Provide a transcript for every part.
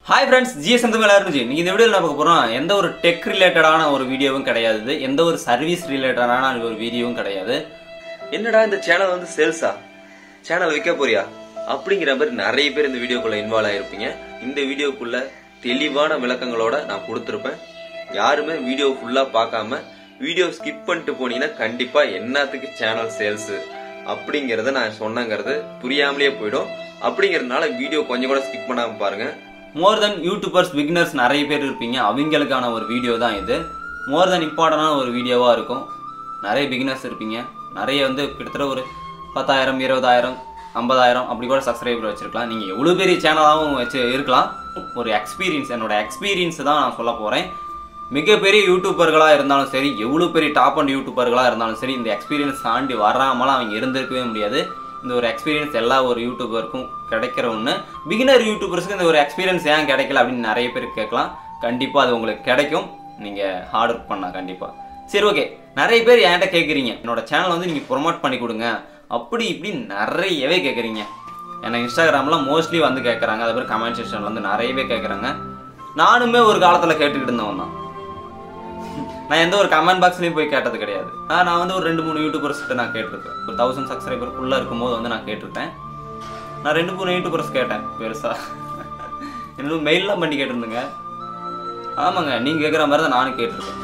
Hi friends GSM Tamil இருந்துச்சு நீங்கள் இந்த வீடியோவில் பார்க்க போகிறோம் எந்த ஒரு டெக் ரிலேட்டடான ஒரு வீடியோவும் கிடையாது இது. எந்த ஒரு சர்வீஸ் ரிலேட்டடான ஒரு வீடியோவும் கிடையாது என்னடா இந்த சேனல் வந்து சேல்ஸா சேனல் வைக்க போறியா அப்படிங்கிற மாதிரி நிறைய பேர் இந்த வீடியோக்குள்ள இன்வால்வ் ஆயிருப்பீங்க இந்த வீடியோக்குள்ள தெளிவான விளக்கங்களோட நான் கொடுத்துருப்பேன் யாருமே வீடியோ ஃபுல்லா பார்க்காம வீடியோ ஸ்கிப் பண்ணிட்டு போனீங்கன்னா கண்டிப்பா என்னத்துக்கு சேனல் சேல்ஸ் அப்படிங்கறத நான் சொன்னங்கிறது புரியாமலே போயிடும் அப்படிங்கறதுனால வீடியோ கொஞ்சம் கூட ஸ்கிப் பண்ணாம பாருங்க மோர் தென் யூடியூபர்ஸ் பிகினர்ஸ் நிறைய பேர் இருப்பீங்க அவங்களுக்கான ஒரு வீடியோ தான் இது மோர் தென் இம்பார்ட்டண்டான ஒரு வீடியோவாக இருக்கும் நிறைய பிகினர்ஸ் இருப்பீங்க நிறைய வந்து கிட்டத்தட்ட ஒரு பத்தாயிரம் இருபதாயிரம் ஐம்பதாயிரம் அப்படி கூட சப்ஸ்கிரைபர் வச்சிருக்கலாம் நீங்கள் எவ்வளோ பெரிய சேனலாகவும் வச்சு இருக்கலாம் ஒரு எக்ஸ்பீரியன்ஸ் என்னோட எக்ஸ்பீரியன்ஸ் தான் நான் சொல்ல போகிறேன் மிகப்பெரிய யூடியூபர்களாக இருந்தாலும் சரி எவ்வளோ பெரிய டாப் அண்ட் யூடியூபர்களாக இருந்தாலும் சரி இந்த எக்ஸ்பீரியன்ஸ் தாண்டி வராமலாம் அவங்க இருந்திருக்கவே முடியாது இந்த ஒரு எக்ஸ்பீரியன்ஸ் எல்லா ஒரு யூடியூபருக்கும் கிடைக்கிற ஒன்று பிகினர் யூடியூபர்ஸ்க்கு இந்த ஒரு எக்ஸ்பீரியன்ஸ் ஏன் கிடைக்கல அப்படின்னு நிறைய பேர் கேட்கலாம் கண்டிப்பாக அது உங்களுக்கு கிடைக்கும் நீங்கள் ஹார்ட் ஒர்க் பண்ணால் கண்டிப்பாக சரி ஓகே நிறைய பேர் என்கிட்ட கேட்குறீங்க என்னோட சேனல் வந்து நீங்கள் ப்ரொமோட் பண்ணி கொடுங்க அப்படி இப்படி நிறையவே கேட்குறீங்க எனக்கு இன்ஸ்டாகிராமில் மோஸ்ட்லி வந்து கேட்குறாங்க அதே மாதிரி கமெண்ட் செக்ஷனில் வந்து நிறையவே கேட்குறாங்க நானுமே ஒரு காலத்தில் கேட்டுக்கிட்டு இருந்தவன் தான் நான் எந்த ஒரு கமெண்ட் பாக்ஸ்லையும் போய் கேட்டது கிடையாது ஆ, நான் வந்து ஒரு ரெண்டு மூணு யூடியூபர்ஸ் கிட்ட நான் கேட்டிருக்கேன் ஒரு தௌசண்ட் சப்ஸ்கிரைபருக்குள்ளே இருக்கும்போது வந்து நான் கேட்டிருப்பேன் நான் ரெண்டு மூணு யூடியூபர்ஸ் கேட்டேன் பெருசா என்னோட மெயிலெலாம் பண்ணி கேட்டிருந்தேங்க ஆமாங்க நீங்கள் கேட்குற மாதிரி தான் நானும் கேட்டிருக்கேன்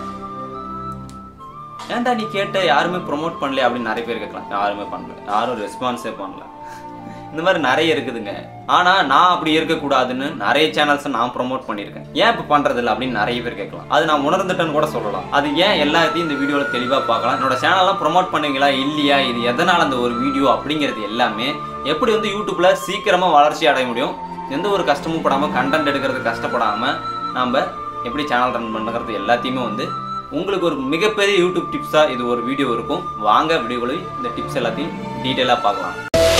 ஏன்டா நீ கேட்ட யாருமே ப்ரோமோட் பண்ணல அப்படின்னு நிறைய பேர் கேட்கலாம் யாருமே பண்ணல யாரும் ரெஸ்பான்ஸே பண்ணல இந்த மாதிரி நிறைய இருக்குதுங்க ஆனா நான் அப்படி இருக்கக்கூடாதுன்னு நிறைய சேனல்ஸ் நான் ப்ரோமோட் பண்ணியிருக்கேன் ஏன் இப்போ பண்றது இல்லை அப்படின்னு நிறைய பேர் கேட்கலாம் அது நான் உணர்ந்துட்டேன்னு கூட சொல்லலாம் அது ஏன் எல்லாத்தையும் இந்த வீடியோல தெளிவா பார்க்கலாம் என்னோட சேனல்லாம் ப்ரோமோட் பண்ணீங்களா இல்லையா இது எதனால அந்த ஒரு வீடியோ அப்படிங்கிறது எல்லாமே எப்படி வந்து யூடியூப்ல சீக்கிரமா வளர்ச்சி அடைய முடியும் எந்த ஒரு கஷ்டமும் படாம கண்டென்ட் எடுக்கிறது கஷ்டப்படாம நாம எப்படி சேனல் ரன் பண்ணுறது எல்லாத்தையுமே வந்து உங்களுக்கு ஒரு மிகப்பெரிய யூடியூப் டிப்ஸா இது ஒரு வீடியோ இருக்கும் வாங்க வீடியோக்குள்ள இந்த டிப்ஸ் எல்லாத்தையும் டீட்டெயிலாக பார்க்கலாம்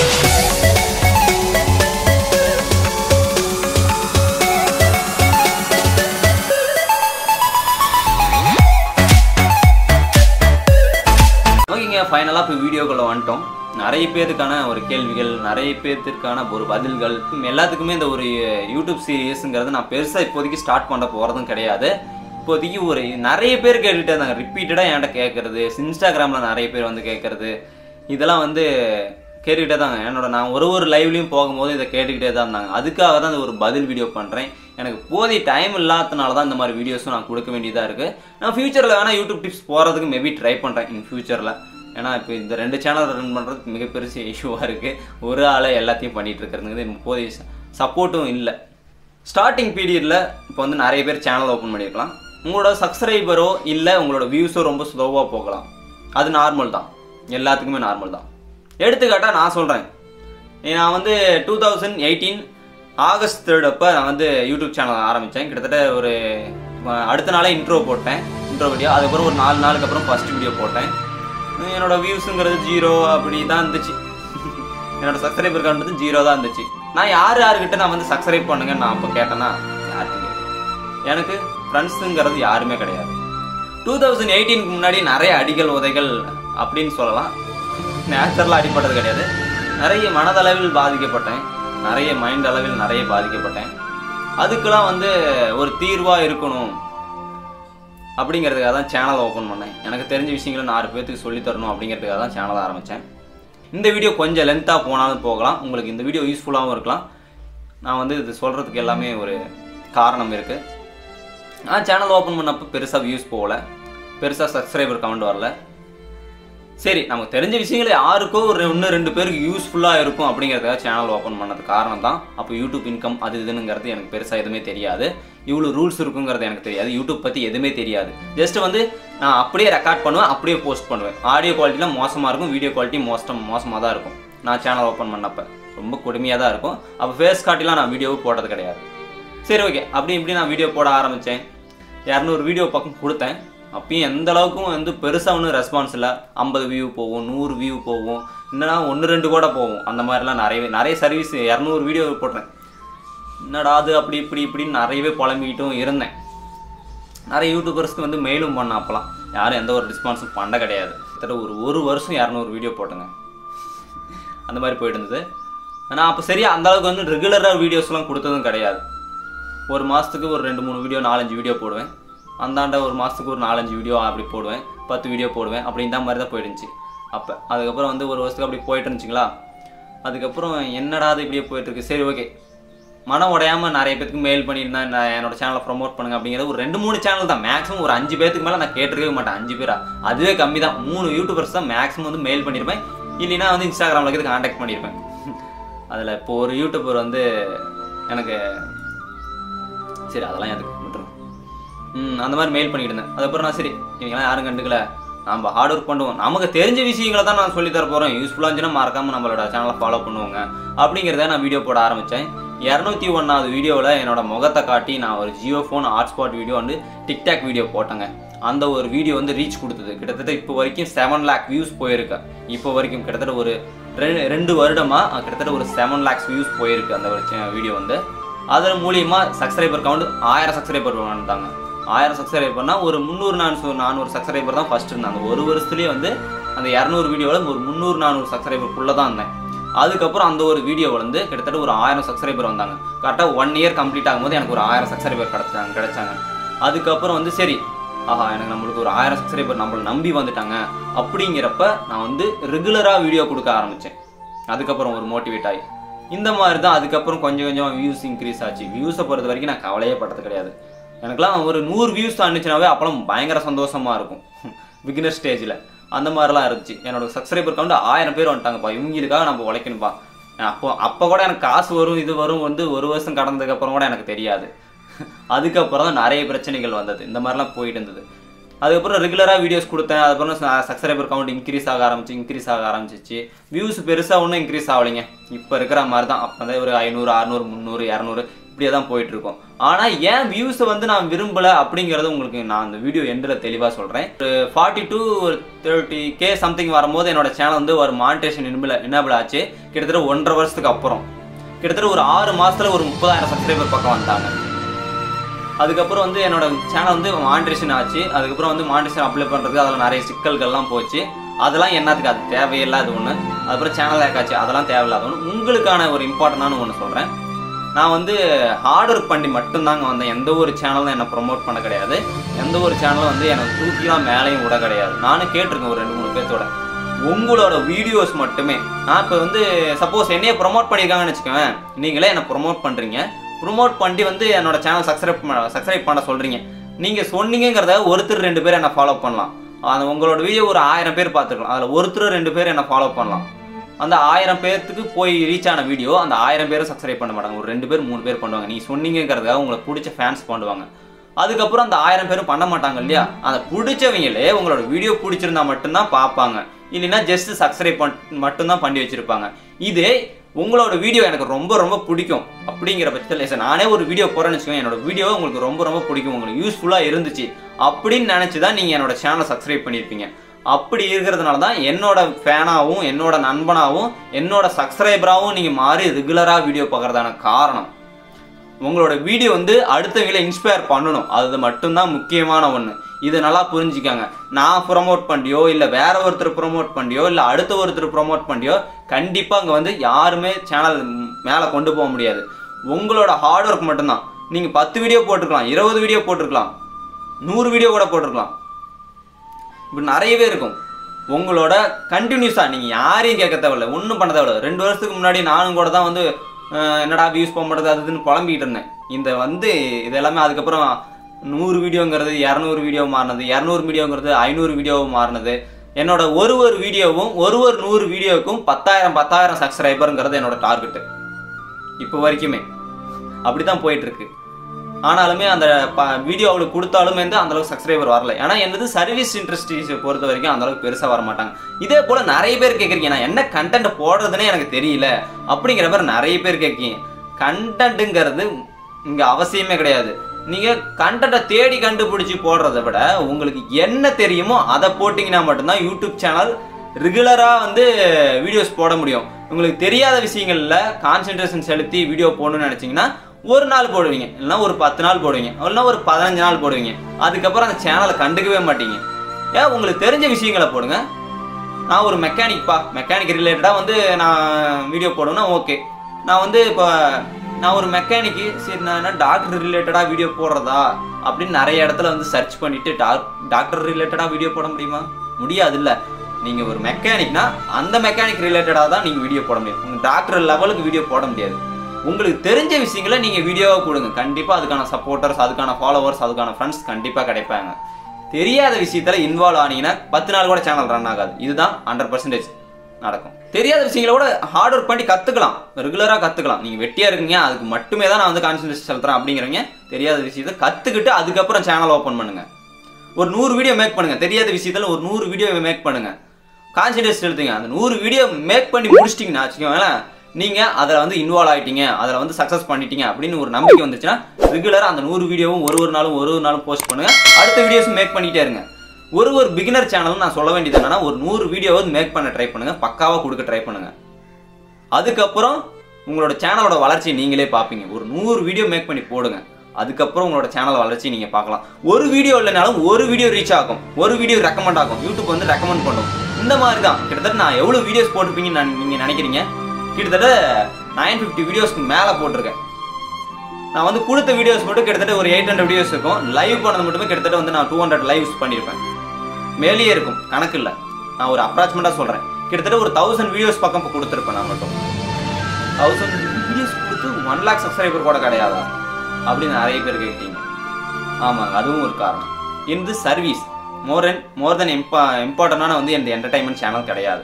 ஓகேங்க ஃபைனலாக இப்போ வீடியோக்குள்ளே வந்துட்டோம் நிறைய பேருக்கான ஒரு கேள்விகள் நிறைய பேர்த்திற்கான ஒரு பதில்கள் எல்லாத்துக்குமே இந்த ஒரு யூடியூப் சீரியஸுங்கிறது நான் பெருசாக இப்போதைக்கு ஸ்டார்ட் பண்ண போகிறதும் கிடையாது இப்போதைக்கு ஒரு நிறைய பேர் கேட்டுகிட்டே இருந்தாங்க ரிப்பீட்டடாக என்கிட்ட கேட்குறது இன்ஸ்டாகிராமில் நிறைய பேர் வந்து கேட்குறது இதெல்லாம் வந்து கேட்டுக்கிட்டே தாங்க என்னோட நான் ஒரு ஒரு லைவ்லையும் போகும்போது இதை கேட்டுக்கிட்டே தான் இருந்தாங்க அதுக்காக தான் இந்த ஒரு பதில் வீடியோ பண்ணுறேன் எனக்கு போதிய டைம் இல்லாதனால தான் இந்த மாதிரி வீடியோஸும் நான் கொடுக்க வேண்டியதாக இருக்குது நான் ஃபியூச்சரில் வேணால் யூடியூப் டிப்ஸ் போகிறதுக்கு மேபி ட்ரை பண்ணுறேன் இன் ஃபியூச்சரில் ஏன்னா இப்போ இந்த ரெண்டு சேனல் ரன் பண்ணுறதுக்கு மிகப்பெரிய இஷ்யூவாக இருக்குது ஒரு ஆளை எல்லாத்தையும் பண்ணிகிட்டு இருக்கிறதுங்கிறது எனக்கு போதிய சப்போர்ட்டும் இல்லை ஸ்டார்டிங் பீரியடில் இப்போ வந்து நிறைய பேர் சேனல் ஓப்பன் பண்ணியிருக்கலாம் உங்களோட சப்ஸ்கிரைபரோ இல்லை உங்களோட வியூஸோ ரொம்ப ஸ்லோவாக போகலாம் அது நார்மல் தான் எல்லாத்துக்குமே நார்மல் தான் எடுத்துக்காட்டாக நான் சொல்கிறேன் நான் வந்து two thousand eighteen August third அப்போ நான் வந்து யூடியூப் சேனல் ஆரம்பித்தேன் கிட்டத்தட்ட ஒரு அஹ், அடுத்த நாளே இன்ட்ரோ போட்டேன் இன்ட்ரோ வீடியோ அதுக்கப்புறம் ஒரு நாலு நாளுக்கு அப்புறம் ஃபர்ஸ்ட் வீடியோ போட்டேன் என்னோட வியூஸுங்கிறது ஜீரோ அப்படி தான் இருந்துச்சு என்னோட சப்ஸ்கிரைபர் கவுண்ட் வந்து ஜீரோ தான் இருந்துச்சு நான் யார் யாருக்கிட்ட நான் வந்து சப்ஸ்கிரைப் பண்ணுங்கன்னு நான் அப்போ கேட்டேன்னா யாருக்கும் கிடையாது. எனக்கு ஃப்ரெண்ட்ஸுங்கிறது யாருமே கிடையாது டூ தௌசண்ட் எயிட்டீனுக்கு முன்னாடி நிறைய அடிகள் உதைகள் அப்படின்னு சொல்லலாம் நேச்சுரலாக அடிப்பட்டது கிடையாது நிறைய மனதளவில் பாதிக்கப்பட்டேன் நிறைய மைண்ட் அளவில் நிறைய பாதிக்கப்பட்டேன் அதுக்கெல்லாம் வந்து ஒரு தீர்வாக இருக்கணும் அப்படிங்கிறதுக்காக தான் சேனலை ஓப்பன் பண்ணேன் எனக்கு தெரிஞ்ச விஷயங்களை நாலு பேர்த்துக்கு சொல்லித் தரணும் அப்படிங்கிறதுக்காக தான் சேனலை ஆரம்பித்தேன் இந்த வீடியோ கொஞ்சம் லென்த்தாக போனாலும் போகலாம் உங்களுக்கு இந்த வீடியோ யூஸ்ஃபுல்லாகவும் இருக்கலாம் நான் வந்து இது சொல்கிறதுக்கு எல்லாமே ஒரு காரணம் இருக்குது நான் சேனல் ஓப்பன் பண்ணப்போ பெருசாக வியூஸ் போகல பெருசாக சப்ஸ்கிரைபர் கமெண்ட் வரல சரி நமக்கு தெரிஞ்ச விஷயங்கள் யாருக்கோ ஒரு ஒன்று ரெண்டு பேருக்கு யூஸ்ஃபுல்லாக இருக்கும் அப்படிங்கிறதுக்காக சேனல் ஓப்பன் பண்ணது காரணம் தான் அப்போ யூடியூப் இன்கம் அது இதுனுங்கிறது எனக்கு பெருசாக எதுவுமே தெரியாது இவ்வளோ ரூல்ஸ் இருக்குங்கிறது எனக்கு தெரியாது யூடியூப் பற்றி எதுவுமே தெரியாது ஜஸ்ட் வந்து நான் அப்படியே ரெக்கார்ட் பண்ணுவேன் அப்படியே போஸ்ட் பண்ணுவேன் ஆடியோ குவாலிட்டிலாம் மோசமாக இருக்கும் வீடியோ குவாலிட்டி மோசம் மோசமாக தான் இருக்கும் நான் சேனல் ஓப்பன் பண்ணப்போ ரொம்ப கொடுமையாக தான் இருக்கும் அப்போ ஃபேஸ் காட்டிலாம் நான் வீடியோவும் போட்டது கிடையாது சரி ஓகே அப்படி இப்படி நான் வீடியோ போட ஆரம்பித்தேன் இரநூறு வீடியோ பக்கம் கொடுத்தேன் அப்பயும் எந்த அளவுக்கும் வந்து பெருசாக ஒன்றும் ரெஸ்பான்ஸ் இல்லை ஐம்பது வியூ போகும் நூறு வியூ போகும் இன்னும் ஒன்று ரெண்டு கூட போகும் அந்த மாதிரிலாம் நிறைய நிறைய சர்வீஸ் இரநூறு வீடியோ போட்டேன் என்னடா அது அப்படி இப்படி இப்படின்னு நிறையவே புலம்பிக்கிட்டும் இருந்தேன் நிறைய யூடியூபர்ஸ்க்கு வந்து மெயிலும் பண்ண அப்பலாம் யாரும் எந்த ஒரு ரெஸ்பான்ஸும் பண்ண கிடையாது கிட்டத்தட்ட ஒரு ஒரு வருஷம் இரநூறு வீடியோ போட்டேங்க அந்த மாதிரி போயிட்டு இருந்தது நான் அப்போ சரியா அந்த அளவுக்கு வந்து ரெகுலராக வீடியோஸ்லாம் கொடுத்ததும் கிடையாது ஒரு மாதத்துக்கு ஒரு ரெண்டு மூணு வீடியோ நாலஞ்சு வீடியோ போடுவேன் அந்தாண்ட ஒரு மாதத்துக்கு ஒரு நாலஞ்சு வீடியோ அப்படி போடுவேன் பத்து வீடியோ போடுவேன் அப்படி இந்த மாதிரி தான் போயிடுச்சு அப்போ அதுக்கப்புறம் வந்து ஒரு வருஷத்துக்கு அப்படி போயிட்டு இருந்துச்சுங்களா அதுக்கப்புறம் என்னடா அது இப்படியே போயிட்டு இருக்கு சரி ஓகே மனம் உடையாம நிறைய பேத்துக்கு மெயில் பண்ணியிருந்தேன் நான் என்னோட சேனலை ப்ரோமோட் பண்ணுங்க அப்படிங்கிறது ஒரு ரெண்டு மூணு சேனல் தான் மேக்ஸிமம் ஒரு அஞ்சு பேத்துக்கு மேலே நான் கேட்டிருக்கவே மாட்டேன் அஞ்சு பேரா அதுவே கம்மி தான் மூணு யூடியூபர்ஸ் தான் மேக்ஸிமம் வந்து மெயில் பண்ணியிருப்பேன் இல்லைன்னா வந்து இன்ஸ்டாகிராமில் இது காண்டாக்ட் பண்ணியிருப்பேன் அதில் இப்போ ஒரு யூடியூபர் வந்து எனக்கு சரி அதெல்லாம் எதுக்கு விட்டுருங்க ம் அந்த மாதிரி மெயில் பண்ணிட்டு இருந்தேன் அதுக்கப்புறம் நான் சரி இவங்கெல்லாம் யாரும் கண்டுக்கல நம்ம ஹார்ட் ஒர்க் பண்ணுவோம் நமக்கு தெரிஞ்ச விஷயங்களை தான் நான் சொல்லி தர போகிறேன் யூஸ்ஃபுல்லாக இருந்துச்சுன்னா மறக்காம நம்மளோட சேனலை ஃபாலோ பண்ணுவோங்க அப்படிங்கிறத நான் வீடியோ போட ஆரம்பித்தேன் இரநூத்தி ஒன்றாவது வீடியோவில் என்னோட முகத்தை காட்டி நான் ஒரு ஜியோ ஃபோன் ஹாட்ஸ்பாட் வீடியோ வந்து டிக்டாக் வீடியோ போட்டேங்க அந்த ஒரு வீடியோ வந்து ரீச் கொடுத்தது கிட்டத்தட்ட இப்போ வரைக்கும் செவன் லேக் வியூஸ் போயிருக்கு இப்போ வரைக்கும் கிட்டத்தட்ட ஒரு ரெண்டு ரெண்டு வருடமாக கிட்டத்தட்ட ஒரு செவன் லேக்ஸ் வியூஸ் போயிருக்கு அந்த ஒரு வீடியோ வந்து அதன் மூலியமாக சப்ஸ்கிரைபர் கவுண்ட் ஆயிரம் சப்ஸ்கிரைபர் வந்தாங்க ஆயிரம் சப்ஸ்கிரைபர்னா ஒரு முந்நூறு நானூறு நானூறு சப்ஸ்கிரைபர் தான் ஃபர்ஸ்ட் இருந்தாங்க ஒரு வருஷத்துலேயே வந்து அந்த இரநூறு வீடியோவில் ஒரு முந்நூறு நானூறு சப்ஸ்கிரைபருக்குள்ளே தான் இருந்தேன் அதுக்கப்புறம் அந்த ஒரு வீடியோ வந்து கிட்டத்தட்ட ஒரு ஆயிரம் சப்ஸ்கிரைபர் வந்தாங்க கரெக்டாக ஒன் இயர் கம்ப்ளீட் ஆகும்போது எனக்கு ஒரு ஆயிரம் சப்ஸ்கிரைபர் கிடைச்சாங்க கிடைச்சாங்க அதுக்கப்புறம் வந்து சரி ஆஹா எனக்கு நம்மளுக்கு ஒரு ஆயிரம் சப்ஸ்கிரைபர் நம்மளை நம்பி வந்துட்டாங்க அப்படிங்கிறப்ப நான் வந்து ரெகுலராக வீடியோ கொடுக்க ஆரம்பித்தேன் அதுக்கப்புறம் ஒரு மோட்டிவேட் ஆகி இந்த மாதிரி தான் அதுக்கப்புறம் கொஞ்சம் கொஞ்சம் வியூஸ் இன்க்ரீஸ் ஆச்சு வியூஸை பொறுத்த வரைக்கும் நான் கவலையே பட்டது கிடையாது எனக்குலாம் ஒரு நூறு வியூஸ் தாண்டுச்சுனாவே அப்போலாம் பயங்கர சந்தோஷமா இருக்கும் பிகினர் ஸ்டேஜில் அந்த மாதிரிலாம் இருந்துச்சு என்னோட சப்ஸ்கிரைபர் கவுண்ட் ஆயிரம் பேர் வந்துட்டாங்கப்பா இவங்களுக்காக நம்ம உழைக்கணும்ப்பா அப்போ அப்போ கூட எனக்கு காசு வரும் இது வரும் வந்து ஒரு வருஷம் கடந்ததுக்கப்புறம் கூட எனக்கு தெரியாது அதுக்கப்புறம் தான் நிறைய பிரச்சனைகள் வந்தது இந்த மாதிரிலாம் போயிட்டு இருந்தது அதுக்கப்புறம் ரெகுலராக வீடியோஸ் கொடுத்தேன் அதுக்கப்புறம் சப்ஸ்கிரைபர் கவுண்ட் இன்க்ரீஸ் ஆக ஆரம்பிச்சு இன்க்ரீஸ் ஆக ஆரம்பிச்சிச்சு வியூஸ் பெருசாக ஒன்றும் இன்க்ரீஸ் ஆகலைங்க இப்போ இருக்கிற மாதிரி தான் அப்போ தான் ஒரு ஐநூறு அறநூறு முந்நூறு இரநூறு இப்படியே தான் போயிட்டு இருக்கோம் ஆனால் ஏன் வியூஸை வந்து நான் விரும்பலை அப்படிங்கிறது உங்களுக்கு நான் அந்த வீடியோ எண்டில் தெளிவாக சொல்கிறேன் ஒரு ஃபார்ட்டி டு ஒரு தேர்ட்டி கே சம்திங் வரும்போது என்னோட சேனல் வந்து ஒரு மானிட்டேஷன் இன்புல என்னபிள் ஆச்சு கிட்டத்தட்ட ஒன்றரை வருஷத்துக்கு அப்புறம் கிட்டத்தட்ட ஒரு ஆறு மாசத்துல ஒரு முப்பதாயிரம் சப்ஸ்கிரைபர் பக்கம் வந்தாங்க அதுக்கப்புறம் வந்து என்னோட சேனல் வந்து மானிட்டேஷன் ஆச்சு அதுக்கப்புறம் வந்து மானிட்டேஷன் அப்ளை பண்ணுறதுக்கு அதில் நிறைய சிக்கல்கள்லாம் போச்சு அதெல்லாம் என்னத்துக்கு அது தேவையில்லாத ஒன்று அதுக்கப்புறம் சேனல் ஆக்காச்சு அதெல்லாம் தேவையில்லாத ஒன்று உங்களுக்கான ஒரு இம்பார்ட்டண்டான ஒன்று சொல்கிறேன் நான் வந்து ஹார்ட் ஒர்க் பண்ணி மட்டும்தாங்க வந்தேன் எந்த ஒரு சேனலும் என்னை ப்ரொமோட் பண்ண கிடையாது எந்த ஒரு சேனலும் வந்து எனக்கு தூக்கிலாம் மேலேயும் விட கிடையாது நானும் கேட்டிருக்கேன் ஒரு ரெண்டு மூணு பேர்த்தோட உங்களோட வீடியோஸ் மட்டுமே நான் இப்போ வந்து சப்போஸ் என்னைய ப்ரொமோட் பண்ணியிருக்காங்கன்னு வச்சுக்கோங்க நீங்களே என்னை ப்ரொமோட் பண்ணுறீங்க ப்ரொமோட் பண்ணி வந்து என்னோட சேனல் சப்ஸ்கிரைப் சப்ஸ்கிரைப் பண்ண சொல்கிறீங்க நீங்கள் சொன்னீங்கிறத ஒருத்தர் ரெண்டு பேர் என்னை ஃபாலோ பண்ணலாம் அது உங்களோட வீடியோ ஒரு ஆயிரம் பேர் பார்த்துருக்கலாம் அதில் ஒருத்தர் ரெண்டு பேர் என்னை ஃபாலோ பண்ணலாம் அந்த ஆயிரம் பேர்த்துக்கு போய் ரீச் ஆன வீடியோ அந்த ஆயிரம் பேரும் சப்ஸ்கிரைப் பண்ண மாட்டாங்க ஒரு ரெண்டு பேர் மூணு பேர் பண்ணுவாங்க நீ சொன்னீங்கிறதுக்காக உங்களுக்கு பிடிச்ச ஃபேன்ஸ் பண்ணுவாங்க அதுக்கப்புறம் அந்த ஆயிரம் பேரும் பண்ண மாட்டாங்க இல்லையா அந்த பிடிச்சவங்களே உங்களோட வீடியோ பிடிச்சிருந்தா மட்டும்தான் பார்ப்பாங்க இல்லைன்னா ஜஸ்ட் சப்ஸ்கிரைப் பண் மட்டும்தான் பண்ணி வச்சிருப்பாங்க இதே உங்களோட வீடியோ எனக்கு ரொம்ப ரொம்ப பிடிக்கும் அப்படிங்கிற பட்சத்தில் சரி, நானே ஒரு வீடியோ போறேன்னு வச்சுக்கோங்க என்னோட வீடியோ உங்களுக்கு ரொம்ப ரொம்ப பிடிக்கும் உங்களுக்கு யூஸ்ஃபுல்லாக இருந்துச்சு அப்படின்னு நினச்சி தான் நீங்கள் என்னோட சேனலை சப்ஸ்கிரைப் பண்ணியிருப்பீங்க அப்படி இருக்கிறதுனால தான் என்னோட ஃபேனாகவும் என்னோட நண்பனாகவும் என்னோட சப்ஸ்கிரைபராகவும் நீங்கள் மாறி ரெகுலராக வீடியோ பார்க்குறதான காரணம் உங்களோட வீடியோ வந்து அடுத்தவங்களை இன்ஸ்பயர் பண்ணணும் அது மட்டும்தான் முக்கியமான ஒன்று இதை நல்லா புரிஞ்சுக்காங்க நான் ப்ரொமோட் பண்ணியோ இல்லை வேற ஒருத்தர் ப்ரொமோட் பண்ணியோ இல்லை அடுத்த ஒருத்தர் ப்ரொமோட் பண்ணியோ கண்டிப்பாக அங்கே வந்து யாருமே சேனல் மேலே கொண்டு போக முடியாது உங்களோட ஹார்ட் ஒர்க் மட்டும்தான் நீங்கள் பத்து வீடியோ போட்டிருக்கலாம் இருபது வீடியோ போட்டிருக்கலாம் நூறு வீடியோ கூட போட்டிருக்கலாம் இப்படி நிறையவே இருக்கும் உங்களோட கண்டினியூஸாக நீங்கள் யாரையும் கேட்க தேவையில்ல ஒன்றும் பண்ண தேவையில்ல ரெண்டு வருஷத்துக்கு முன்னாடி நானும் கூட தான் வந்து அஹ், என்னடா வியூஸ் போக மாட்டேது அது இதுன்னு புலம்பிக்கிட்டு இருந்தேன் இந்த வந்து இது எல்லாமே அதுக்கப்புறம் நூறு வீடியோங்கிறது இரநூறு வீடியோ மாறினது இரநூறு வீடியோங்கிறது ஐநூறு வீடியோ மாறினது என்னோட ஒரு ஒரு வீடியோவும் ஒரு ஒரு நூறு வீடியோவுக்கும் பத்தாயிரம் பத்தாயிரம் சப்ஸ்கிரைபருங்கிறது என்னோட டார்கெட்டு இப்போ வரைக்குமே அப்படி தான் போயிட்டு இருக்கு ஆனாலுமே அந்த வீடியோ அவளுக்கு கொடுத்தாலுமே வந்து அந்த அளவுக்கு சப்ஸ்கிரைபர் வரல ஏன்னா என்னது சர்வீஸ் இண்டஸ்ட்ரீஸை பொறுத்த வரைக்கும் அந்த அளவுக்கு பெருசாக வர மாட்டாங்க இதே போல நிறைய பேர் கேட்குறீங்க நான் என்ன கண்டென்ட் போடுறதுனே எனக்கு தெரியல அப்படிங்கிற மாதிரி நிறைய பேர் கேட்கீங்க கண்டென்ட்டுங்கிறது இங்கே அவசியமே கிடையாது நீங்கள் கண்டென்ட்டை தேடி கண்டுபிடிச்சி போடுறத விட உங்களுக்கு என்ன தெரியுமோ அதை போட்டிங்கன்னா மட்டும்தான் யூடியூப் சேனல் ரெகுலராக வந்து வீடியோஸ் போட முடியும் உங்களுக்கு தெரியாத விஷயங்கள்ல கான்சென்ட்ரேஷன் செலுத்தி வீடியோ போடணும்னு நினச்சிங்கன்னா ஒரு நாள் போடுவீங்க இல்லைன்னா ஒரு பத்து நாள் போடுவீங்க இல்லைன்னா ஒரு பதினஞ்சு நாள் போடுவீங்க அதுக்கப்புறம் அந்த சேனலை கண்டுக்கவே மாட்டீங்க ஏன் உங்களுக்கு தெரிஞ்ச விஷயங்களை போடுங்க நான் ஒரு மெக்கானிக்ப்பா மெக்கானிக் ரிலேட்டடாக வந்து நான் வீடியோ போடணும்னா ஓகே நான் வந்து இப்போ நான் ஒரு மெக்கானிக்கு சரி நான் என்ன டாக்டர் ரிலேட்டடாக வீடியோ போடுறதா அப்படின்னு நிறைய இடத்துல வந்து சர்ச் பண்ணிட்டு டாக் டாக்டர் ரிலேட்டடாக வீடியோ போட முடியுமா முடியாது இல்லை நீங்கள் ஒரு மெக்கானிக்னா அந்த மெக்கானிக் ரிலேட்டடாக தான் நீங்கள் வீடியோ போட முடியும் உங்கள் டாக்டர் லெவலுக்கு வீடியோ போட முடியாது உங்களுக்கு தெரிஞ்ச விஷயங்களை நீங்கள் வீடியோவாக கொடுங்க கண்டிப்பாக அதுக்கான சப்போர்ட்டர்ஸ் அதுக்கான ஃபாலோவர்ஸ் அதுக்கான ஃப்ரெண்ட்ஸ் கண்டிப்பாக கிடைப்பாங்க தெரியாத விஷயத்துல இன்வால்வ் ஆனீங்கன்னா பத்து நாள் கூட சேனல் ரன் ஆகாது இதுதான் ஹண்ட்ரட் பர்சன்டேஜ் நடக்கும் தெரியாத விஷயங்களை கூட ஹார்ட் ஒர்க் பண்ணி கத்துக்கலாம் ரெகுலரா கத்துக்கலாம் நீங்க வெட்டியா இருக்கீங்க அதுக்கு மட்டுமே தான் நான் வந்து கான்சன்ட்ரேஷன் செலுத்துறேன் அப்படிங்கிறவங்க தெரியாத விஷயத்தை கத்துக்கிட்டு அதுக்கப்புறம் சேனல் ஓப்பன் பண்ணுங்க ஒரு நூறு வீடியோ மேக் பண்ணுங்க தெரியாத விஷயத்துல ஒரு நூறு வீடியோ மேக் பண்ணுங்க கான்சன்ட்ரேஷன் செலுத்துங்க அந்த நூறு வீடியோ மேக் பண்ணி முடிச்சிட்டிங்கன்னா வச்சுக்கோங்களேன் நீங்க அதில் வந்து இன்வால்வ் ஆயிட்டீங்க அதில் வந்து சக்ஸஸ் பண்ணிட்டீங்க அப்படின்னு ஒரு நம்பிக்கை வந்துச்சுன்னா ரெகுலராக அந்த நூறு வீடியோவும் ஒரு ஒரு நாளும் ஒரு ஒரு நாளும் போஸ்ட் பண்ணுங்க அடுத்த வீடியோஸும் மேக் பண்ணிட்டே இருங்க ஒரு ஒரு பிகினர் சேனலும் நான் சொல்ல வேண்டியது என்னன்னா ஒரு நூறு வீடியோவாவது மேக் பண்ண ட்ரை பண்ணுங்க பக்காவா கொடுக்க ட்ரை பண்ணுங்க அதுக்கப்புறம் உங்களோட சேனலோட வளர்ச்சி நீங்களே பார்ப்பீங்க ஒரு நூறு வீடியோ மேக் பண்ணி போடுங்க அதுக்கப்புறம் உங்களோட சேனல் வளர்ச்சி நீங்க பார்க்கலாம் ஒரு வீடியோ இல்லைனாலும் ஒரு வீடியோ ரீச் ஆகும் ஒரு வீடியோ ரெக்கமெண்ட் ஆகும் யூடியூப் வந்து ரெக்கமெண்ட் பண்ணும் இந்த மாதிரி தான் கிட்டத்தட்ட நான் எவ்வளவு வீடியோஸ் போட்டிருப்பீங்கன்னு நான் நீங்க நினைக்கிறீங்க கிட்டத்தட்ட நைன் ஃபிஃப்டி வீடியோஸ்க்கு மேலே போட்டிருக்கேன் நான் வந்து கொடுத்த வீடியோஸ் மட்டும் கிட்டத்தட்ட ஒரு எயிட் ஹண்ட்ரட் வீடியோஸ் இருக்கும் லைவ் பண்ணது மட்டுமே கிட்டத்தட்ட வந்து நான் டூ ஹண்ட்ரட் லைவ்ஸ் பண்ணியிருப்பேன் மேலேயே இருக்கும் கணக்கு இல்லை நான் ஒரு அப்ராக்சிமேட்டாக சொல்கிறேன் கிட்டத்தட்ட ஒரு தௌசண்ட் வீடியோஸ் பக்கம் இப்போ கொடுத்துருப்பேன் நான் மட்டும் தௌசண்ட் வீடியோஸ் கொடுத்து ஒன் லேக் சப்ஸ்கிரைபர் கூட கிடையாதா அப்படின்னு நிறைய பேர் கேட்டீங்க ஆமாங்க அதுவும் ஒரு காரணம் இந்த சர்வீஸ் மோர் தென் மோர் தென் இம்பா இம்பார்ட்டண்டான வந்து இந்த என்டர்டைன்மெண்ட் சேனல் கிடையாது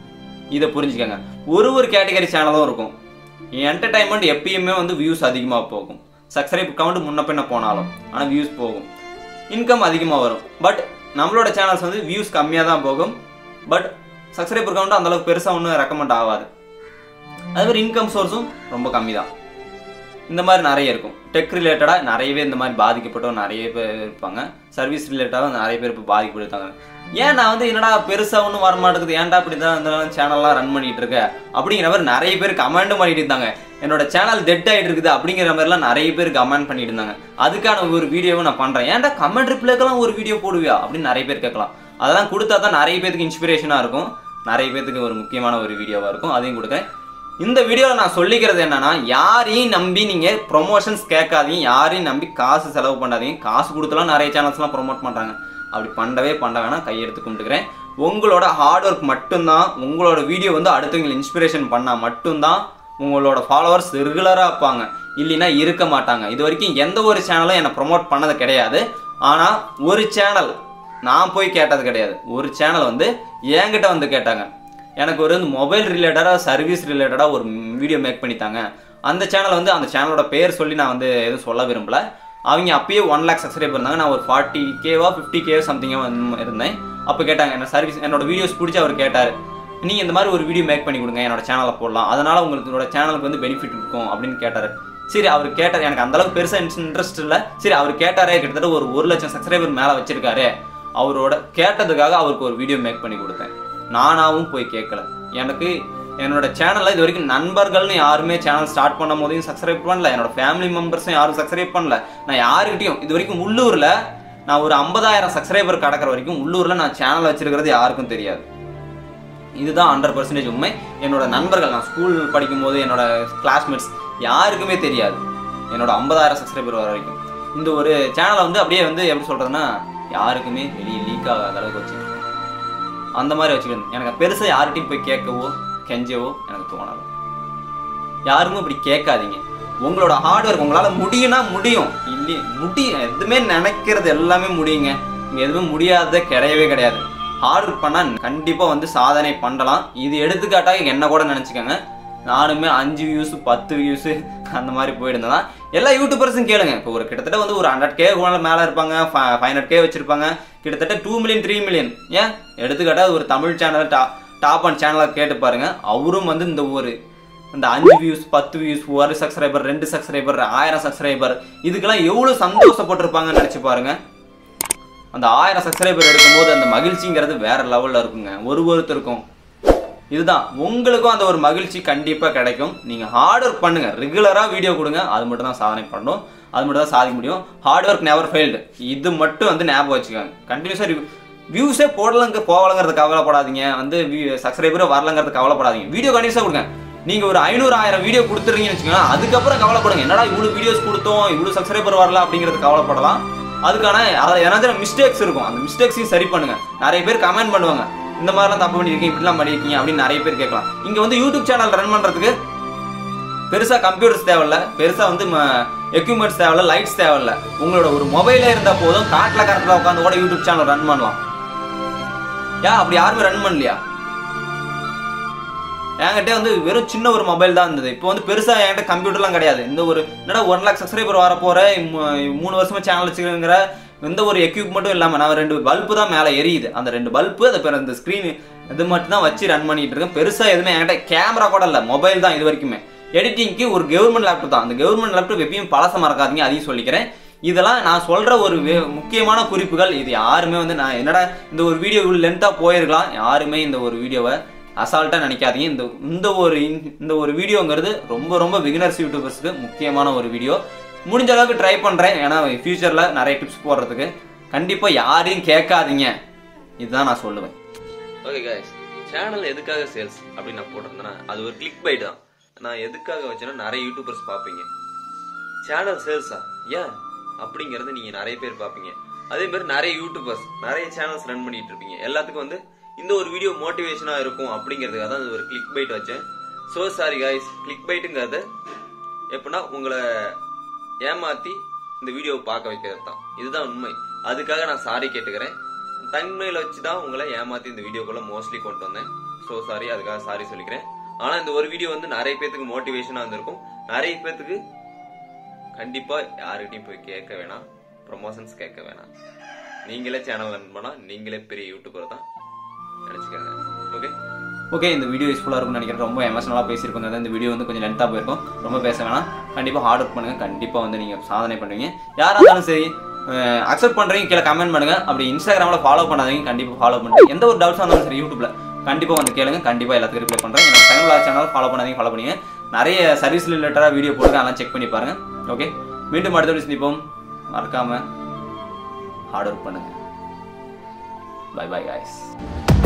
இதை புரிஞ்சுக்கங்க ஒரு ஒரு கேட்டகரி சேனலும் இருக்கும் என்டர்டைன்மெண்ட் எப்பயுமே வந்து வியூஸ் அதிகமாக போகும் சப்ஸ்கிரைப் கவுண்ட் முன்ன பின்ன போனாலும் ஆனால் வியூஸ் போகும் இன்கம் அதிகமாக வரும் பட் நம்மளோட சேனல்ஸ் வந்து வியூஸ் கம்மியாக தான் போகும் பட் சப்ஸ்கிரைபர் கவுண்ட் அந்தளவுக்கு பெருசாக ஒன்றும் ரெக்கமெண்ட் ஆகாது அதே மாதிரி இன்கம் சோர்ஸும் ரொம்ப கம்மி தான் இந்த மாதிரி நிறைய இருக்கும் டெக் ரிலேட்டடாக நிறையவே இந்த மாதிரி பாதிக்கப்பட்டவங்க நிறைய பேர் இருப்பாங்க சர்வீஸ் ரிலேட்டடாக நிறைய பேர் இப்போ பாதிக்கப்பட்டிருக்காங்க ஏன் நான் வந்து என்னடா பெருசாக ஒன்றும் வர மாட்டேங்குது ஏன்டா இப்படி தான் இந்த சேனல்லாம் ரன் பண்ணிட்டு இருக்க அப்படிங்கிற மாதிரி நிறைய பேர் கமெண்ட்டும் பண்ணிட்டு இருந்தாங்க என்னோட சேனல் டெட் ஆகிட்டு இருக்குது அப்படிங்கிற மாதிரிலாம் நிறைய பேர் கமெண்ட் பண்ணிட்டு இருந்தாங்க அதுக்கான ஒரு வீடியோவும் நான் பண்ணுறேன் ஏன்டா கமெண்ட் ரிப்ளைக்கெல்லாம் ஒரு வீடியோ போடுவியா அப்படின்னு நிறைய பேர் கேட்கலாம் அதெல்லாம் கொடுத்தா தான் நிறைய பேருக்கு இன்ஸ்பிரேஷனாக இருக்கும் நிறைய பேருக்கு ஒரு முக்கியமான ஒரு வீடியோவாக இருக்கும் அதையும் கொடுக்குறேன் இந்த வீடியோவில் நான் சொல்லிக்கிறது என்னன்னா யாரையும் நம்பி நீங்கள் ப்ரொமோஷன்ஸ் கேட்காதீங்க யாரையும் நம்பி காசு செலவு பண்ணாதீங்க காசு கொடுத்துலாம் நிறைய சேனல்ஸ்லாம் ப்ரொமோட் பண்ணுறாங்க அப்படி பண்ணவே பண்ண வேணாம் கையெடுத்து கும்பிட்டுக்கிறேன் உங்களோட ஹார்ட் ஒர்க் மட்டும்தான் உங்களோட வீடியோ வந்து அடுத்தவங்களை இன்ஸ்பிரேஷன் பண்ணால் மட்டும்தான் உங்களோட ஃபாலோவர்ஸ் ரெகுலராக இருப்பாங்க இல்லைன்னா இருக்க மாட்டாங்க இது வரைக்கும் எந்த ஒரு சேனலும் என்னை ப்ரொமோட் பண்ணது கிடையாது ஆனால் ஒரு சேனல் நான் போய் கேட்டது கிடையாது ஒரு சேனல் வந்து என்கிட்ட வந்து கேட்டாங்க எனக்கு ஒரு மொபைல் ரிலேட்டடாக சர்வீஸ் ரிலேட்டடாக ஒரு வீடியோ மேக் பண்ணித்தாங்க அந்த சேனல் வந்து அந்த சேனலோட பேர் சொல்லி நான் வந்து எதுவும் சொல்ல விரும்பல அவங்க அப்பயே ஒன் லேக் சப்ஸ்கிரைப் இருந்தாங்க நான் ஒரு ஃபார்ட்டி கேவா ஃபிஃப்டி கே சம்திங்காக இருந்தேன் அப்போ கேட்டாங்க என்ன சர்வீஸ் என்னோட வீடியோஸ் பிடிச்சி அவர் கேட்டார் நீங்கள் இந்த மாதிரி ஒரு வீடியோ மேக் பண்ணி கொடுங்க என்னோட சேனலில் போடலாம் அதனால உங்களுக்கு என்னோட சேனலுக்கு வந்து பெனிஃபிட் இருக்கும் அப்படின்னு கேட்டார் சரி அவர் கேட்டார் எனக்கு அந்த அளவுக்கு பெருசாக இன்ட்ரெஸ்ட் இல்லை சரி அவர் கேட்டாரே கிட்டத்தட்ட ஒரு ஒரு லட்சம் சப்ஸ்கிரைபர் மேலே வச்சிருக்காரு அவரோட கேட்டதுக்காக அவருக்கு ஒரு வீடியோ மேக் பண்ணி கொடுத்தேன் நானாவும் போய் கேட்கல எனக்கு என்னோட சேனல்ல இது வரைக்கும் நண்பர்கள்னு யாருமே சேனல் ஸ்டார்ட் பண்ணும் போதையும் சப்ஸ்கிரைப் பண்ணல என்னோட ஃபேமிலி மெம்பர்ஸும் யாரும் சப்ஸ்கிரைப் பண்ணல நான் யாருக்கிட்டையும் இது வரைக்கும் உள்ளூர்ல நான் ஒரு ஐம்பதாயிரம் சப்ஸ்கிரைபர் கடக்கிற வரைக்கும் உள்ளூர்ல நான் சேனல் வச்சிருக்கிறது யாருக்கும் தெரியாது இதுதான் ஹண்ட்ரட் பர்சன்டேஜ் உண்மை என்னோட நண்பர்கள் நான் ஸ்கூல் படிக்கும் போது என்னோட கிளாஸ்மேட்ஸ் யாருக்குமே தெரியாது என்னோட ஐம்பதாயிரம் சப்ஸ்கிரைபர் வர வரைக்கும் இந்த ஒரு சேனலை வந்து அப்படியே வந்து எப்படி சொல்றதுன்னா யாருக்குமே வெளியே லீக் ஆகாத அளவுக்கு வச்சுருக்கேன் அந்த மாதிரி வச்சுக்கணும் எனக்கு பெருசாக யார்கிட்டையும் போய் கேட்கவோ கெஞ்சவோ எனக்கு தோணலை யாருமே இப்படி கேட்காதீங்க உங்களோட ஹார்ட் ஒர்க் உங்களால் முடியும்னா முடியும் இல்லையே முடியும் எதுவுமே நினைக்கிறது எல்லாமே முடியுங்க இங்கே எதுவுமே முடியாததே கிடையவே கிடையாது ஹார்ட் ஒர்க் பண்ணால் கண்டிப்பாக வந்து சாதனை பண்ணலாம் இது எடுத்துக்காட்டாக என்ன கூட நினச்சிக்கோங்க நானுமே அஞ்சு வியூஸ் பத்து வியூஸ் அந்த மாதிரி போயிருந்தேன் எல்லா யூடியூபர்ஸும் கேளுங்க இப்போ ஒரு கிட்டத்தட்ட வந்து ஒரு ஹண்ட்ரட் கே மேலே இருப்பாங்க ஃபைவ் ஹண்ட்ரட் கே வச்சிருப்பாங்க கிட்டத்தட்ட டூ மில்லியன் த்ரீ மில்லியன் ஏன் எடுத்துக்காட்டாக ஒரு தமிழ் சேனல் டா டாப் அண்ட் சேனலை கேட்டு பாருங்க அவரும் வந்து இந்த ஒரு இந்த அஞ்சு வியூஸ் பத்து வியூஸ் ஒரு சப்ஸ்கிரைபர் ரெண்டு சப்ஸ்கிரைபர் ஆயிரம் சப்ஸ்கிரைபர் இதுக்கெல்லாம் எவ்வளோ சந்தோஷப்பட்டிருப்பாங்கன்னு நினச்சி பாருங்க அந்த ஆயிரம் சப்ஸ்கிரைபர் எடுக்கும்போது அந்த மகிழ்ச்சிங்கிறது வேற லெவலில் இருக்குங்க ஒரு ஒருத்தருக்கும் இதுதான் உங்களுக்கும் அந்த ஒரு மகிழ்ச்சி கண்டிப்பாக கிடைக்கும் நீங்கள் ஹார்ட் ஒர்க் பண்ணுங்க ரெகுலராக வீடியோ கொடுங்க அது மட்டும் தான் சாதனை பண்ணணும் அது மட்டும் தான் சாதிக்க முடியும் ஹார்ட் ஒர்க் நெவர் ஃபெயில்டு இது மட்டும் வந்து ஞாபகம் வச்சுக்கோங்க கண்டினியூஸாக வியூஸே போடலங்க போகலங்கிறது கவலைப்படாதீங்க வந்து சப்ஸ்கிரைபரே வரலங்கிறது கவலைப்படாதீங்க வீடியோ கண்டினியூஸாக கொடுங்க நீங்க ஒரு ஐநூறு ஆயிரம் வீடியோ கொடுத்துறீங்கன்னு வச்சுக்கோங்களேன் அதுக்கப்புறம் கவலைப்படுங்க என்னடா இவ்வளவு வீடியோஸ் கொடுத்தோம் இவ்வளவு சப்ஸ்கிரைபர் வரல அப்படிங்கிறது கவலைப்படலாம் அதுக்கான அதில் ஏதாவது மிஸ்டேக்ஸ் இருக்கும் அந்த மிஸ்டேக்ஸையும் சரி பண்ணுங்க நிறைய பேர் கமெண்ட் பண்ணுவாங்க இந்த மாதிரிலாம் தப்பு பண்ணியிருக்கீங்க இப்படிலாம் பண்ணியிருக்கீங்க அப்படின்னு நிறைய பேர் கேட்கலாம் இங்க வந்து யூடியூப் சேனல் ரன் பண்றதுக்கு பெருசா கம்ப்யூட்டர்ஸ் தேவையில்ல பெருசா வந்து எக்யூப்மெண்ட்ஸ் தேவையில்ல லைட்ஸ் தேவையில்ல உங்களோட ஒரு மொபைலே இருந்தா போதும் காட்டுல கரெக்டாக உட்காந்து கூட யூடியூப் சேனல் ரன் பண்ணலாம் ஏன் அப்படி யாருமே ரன் பண்ணலையா என்கிட்ட வந்து வெறும் சின்ன ஒரு மொபைல் தான் இருந்தது இப்போ வந்து பெருசா என்கிட்ட கம்ப்யூட்டர்லாம் கிடையாது இந்த ஒரு என்னடா ஒன் லேக் சப்ஸ்கிரைபர் வர போற மூ- மூணு வருஷமா சேனல் வச்சுக்கிறேங்கிற எந்த ஒரு எக்யூப்மெண்ட்டும் இல்லாம நான் ரெண்டு பல்பு தான் மேலே எரியுது அந்த ரெண்டு பல்பு அது பிற இந்த ஸ்க்ரீன் இது மட்டும் தான் வச்சு ரன் பண்ணிட்டு இருக்கேன் பெருசா எதுவுமே என்கிட்ட கேமரா கூட இல்லை மொபைல் தான் இது வரைக்குமே எடிட்டிங்க்கு ஒரு கவர்மெண்ட் லேப்டாப் தான் அந்த கவர்மெண்ட் லேப்டாப் எப்பயும் பழச மறக்காதீங்க அதையும் சொல்லிக்கிறேன் இதெல்லாம் நான் சொல்ற ஒரு வே- முக்கியமான குறிப்புகள் இது யாருமே வந்து நான் என்னடா இந்த ஒரு வீடியோ இவ்வளவு லென்த்தா போயிருக்கலாம் யாருமே இந்த ஒரு வீடியோவை அசால்ட்டா நினைக்காதீங்க இந்த இந்த ஒரு இன்- இந்த ஒரு வீடியோங்கிறது ரொம்ப ரொம்ப பிகினர்ஸ் யூடியூபர்ஸ்க்கு முக்கியமான ஒரு வீடியோ முடிஞ்ச அளவுக்கு ட்ரை பண்றேன் ஏன்னா ஃபியூச்சர்ல நிறைய டிப்ஸ் போடுறதுக்கு கண்டிப்பா யாரையும் கேட்காதீங்க இதுதான் நான் சொல்லுவேன் ஓகே guys சேனல் எதுக்காக சேல்ஸ் அப்படின்னு நான் போட்டிருந்தேன்னா அது ஒரு கிளிக் பைட் தான் நான் எதுக்காக வச்சேன்னா நிறைய யூடியூபர்ஸ் பார்ப்பீங்க சேனல் சேல்ஸா ஏன் அப்படிங்கறது நீங்க நிறைய பேர் பார்ப்பீங்க அதே மாதிரி நிறைய யூடியூபர்ஸ் நிறைய சேனல்ஸ் ரன் பண்ணிட்டு இருப்பீங்க எல்லாத்துக்கும் வந்து இந்த ஒரு வீடியோ மோட்டிவேஷனா இருக்கும் அப்படிங்கிறதுக்காக தான் ஒரு கிளிக் பைட் வச்சேன் சோ சாரி guys கிளிக் பைட்டுங்கிறது எப்படின்னா உங்களை ஏமாத்தி இந்த வீடியோவை பார்க்க வைக்கிறது தான் இதுதான் உண்மை அதுக்காக நான் சாரி கேட்டுக்கிறேன் தன்மையில வச்சு தான் உங்களை ஏமாத்தி இந்த வீடியோக்குள்ள மோஸ்ட்லி கொண்டு வந்தேன் ஸோ சாரி அதுக்காக சாரி சொல்லிக்கிறேன் ஆனா இந்த ஒரு வீடியோ வந்து நிறைய பேத்துக்கு மோட்டிவேஷனா இருந்திருக்கும் நிறைய பேத்துக்கு கண்டிப்பா யாருக்கிட்டையும் போய் கேட்க வேணாம் ப்ரொமோஷன்ஸ் கேட்க வேணாம் நீங்களே சேனல் ரன் பண்ணா நீங்களே பெரிய யூடியூபர் தான் நினைச்சுக்கோங்க ஓகே ஓகே இந்த வீடியோ யூஸ்ஃபுல்லாக இருக்கும்னு நினைக்கிறேன் ரொம்ப எமோஷனலாக பேசியிருப்பாங்க அதான் இந்த வீடியோ வந்து கொஞ்சம் லென்த்தாக போயிருக்கும் ரொம்ப பேச வேணாம் கண்டிப்பாக ஹார்ட் ஒர்க் பண்ணுங்க கண்டிப்பாக வந்து நீங்கள் சாதனை பண்ணுவீங்க யாராக இருந்தாலும் சரி அக்செப்ட் பண்ணுறீங்க கீழே கமெண்ட் பண்ணுங்க அப்படி இன்ஸ்டாகிராமில் ஃபாலோ பண்ணாதீங்க கண்டிப்பாக ஃபாலோ பண்ணுங்க எந்த ஒரு டவுட்ஸாக இருந்தாலும் சரி யூடியூப்ல கண்டிப்பாக வந்து கேளுங்க கண்டிப்பாக எல்லாத்துக்கும் ரிப்ளை பண்ணுறேன் என்னோட சேனல் சேனல் ஃபாலோ பண்ணாதீங்க ஃபாலோ பண்ணுங்க நிறைய சர்வீஸ் ரிலேட்டடாக வீடியோ போட்டு அதெல்லாம் செக் பண்ணி பாருங்க ஓகே மீண்டும் அடுத்த வீடியோ சந்திப்போம் மறக்காம ஹார்ட் ஒர்க் பண்ணுங்க பை பை guys